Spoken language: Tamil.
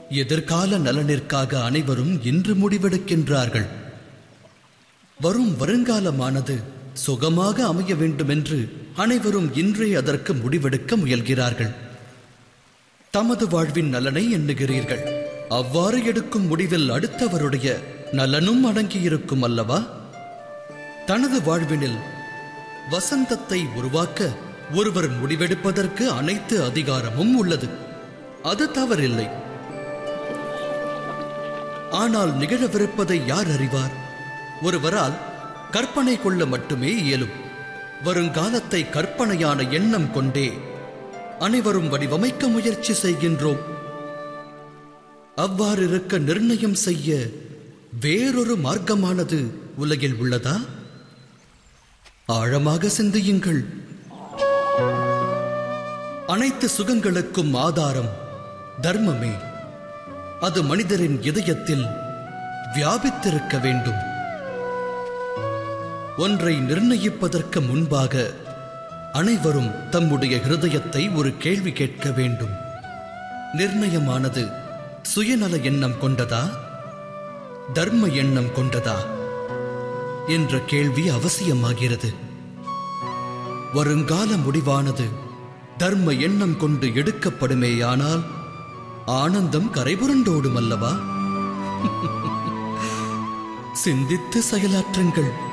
எதிர்கால நலனிற்காக அனைவரும் இன்று முடிவெடுக்கின்றார்கள் வரும் வருங்காலமானது சுகமாக அமைய வேண்டுமென்று அனைவரும் இன்றே அதற்கு முடிவெடுக்க முயல்கிறார்கள் தமது வாழ்வின் நலனை எண்ணுகிறீர்கள் அவ்வாறு எடுக்கும் முடிவில் அடுத்தவருடைய நலனும் அடங்கியிருக்கும் அல்லவா தனது வாழ்வினில் வசந்தத்தை உருவாக்க ஒருவர் முடிவெடுப்பதற்கு அனைத்து அதிகாரமும் உள்ளது அது தவறில்லை ஆனால் நிகழவிருப்பதை யார் அறிவார் ஒருவரால் கற்பனை கொள்ள மட்டுமே இயலும் வருங்காலத்தை கற்பனையான எண்ணம் கொண்டே அனைவரும் வடிவமைக்க முயற்சி செய்கின்றோம் அவ்வாறு இருக்க நிர்ணயம் செய்ய வேறொரு மார்க்கமானது உலகில் உள்ளதா ஆழமாக சிந்தியுங்கள் அனைத்து சுகங்களுக்கும் ஆதாரம் தர்மமே அது மனிதரின் இதயத்தில் வியாபித்திருக்க வேண்டும் ஒன்றை நிர்ணயிப்பதற்கு முன்பாக அனைவரும் தம்முடைய ஹிருதயத்தை ஒரு கேள்வி கேட்க வேண்டும் நிர்ணயமானது சுயநல எண்ணம் கொண்டதா தர்ம எண்ணம் கொண்டதா என்ற கேள்வி அவசியமாகிறது வருங்கால முடிவானது தர்ம எண்ணம் கொண்டு எடுக்கப்படுமேயானால் ஆனந்தம் கரைபுரண்டோடும் அல்லவா சிந்தித்து செயலாற்றுங்கள்